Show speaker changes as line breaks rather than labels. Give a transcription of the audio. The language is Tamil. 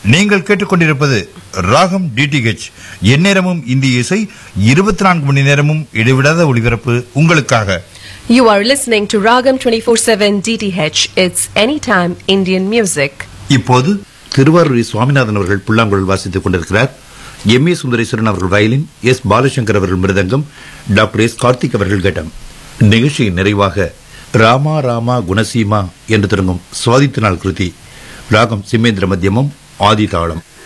நீங்கள் கேட்டுக்கொண்டிருப்பது ராகம் டிடிஹெச் எந்நேரமும் இந்திய இசை இருபத்தி நான்கு மணி நேரமும் இடைவிடாத ஒளிபரப்பு உங்களுக்காக
You are listening to Ragam 24/7 DTH. It's anytime Indian music.
இப்போது திருவாரூர் சுவாமிநாதன் அவர்கள் புல்லாங்குழல் வாசித்துக் கொண்டிருக்கிறார் எம் ஏ சுந்தரேஸ்வரன் அவர்கள் வயலின் எஸ் பாலசங்கர் அவர்கள் மிருதங்கம் டாக்டர் எஸ் கார்த்திக் அவர்கள் கட்டம் நிகழ்ச்சியின் நிறைவாக ராமா ராமா குணசீமா என்று தொடங்கும் சுவாதித்த நாள் கிருதி ராகம் சிம்மேந்திர மத்தியமம் ஆதி தாளம்